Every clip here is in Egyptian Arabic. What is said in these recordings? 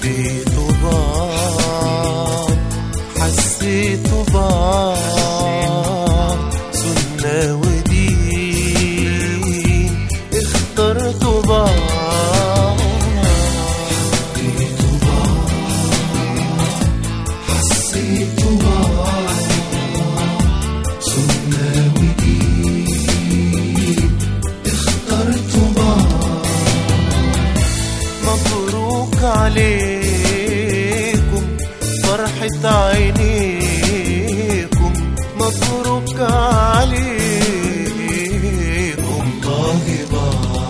حبيتوا بعض حسيتوا بعض سنة ودين اخترتوا بعض حبيتوا بعض حسيتوا بعض سنة ودين اخترتوا بعض مبروك عليكم فرحة عينيكم مبروك عليكم طاهبة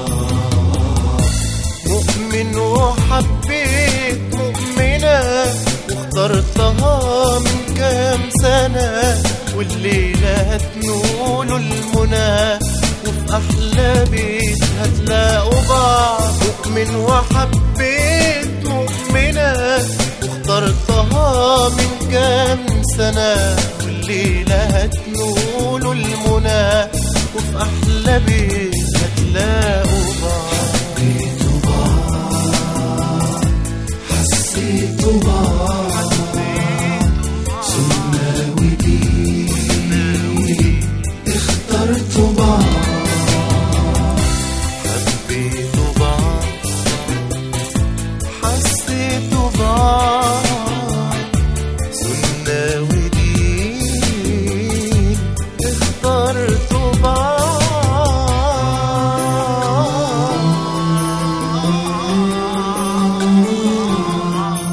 مؤمن وحبيت مؤمنة واخترتها من كام سنة والليلة هتنولوا المنى وفي أحلى بيت هتلاقوا بعض مؤمن وحبيت مؤمنة واخترتها من كام سنة والليلة هتنولوا المنى وفي أحلى بيت هتلاقوا بعض حبيتوا بعض حسيتوا بعض سنة ودين اخترتوا بعض حبيتوا بعض حسيتوا بعض سنة ودين اخترتوا بعض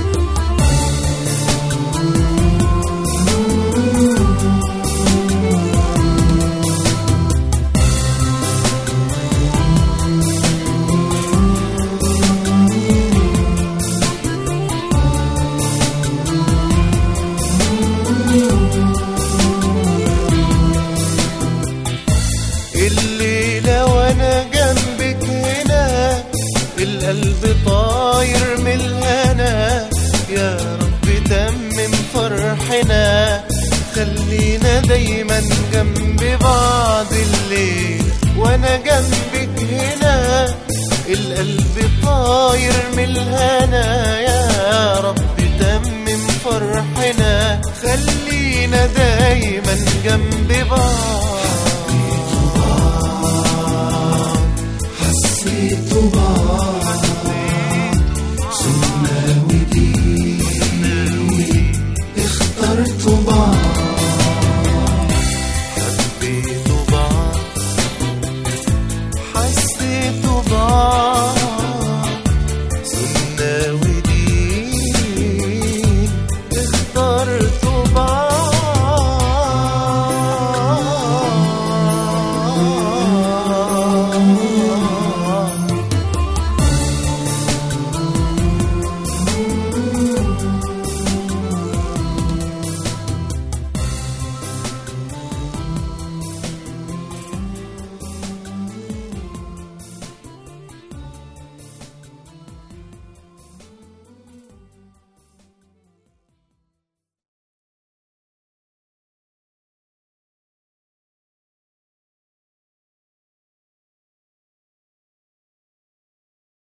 الليلة وانا جنبك هنا القلب طاير من الهنا يا رب تمم فرحنا خلينا دايما جنب بعض الليل وانا جنبك هنا القلب طاير من الهنا يا رب تمم فرحنا خلينا دايما جنب بعض حسيتوا بعض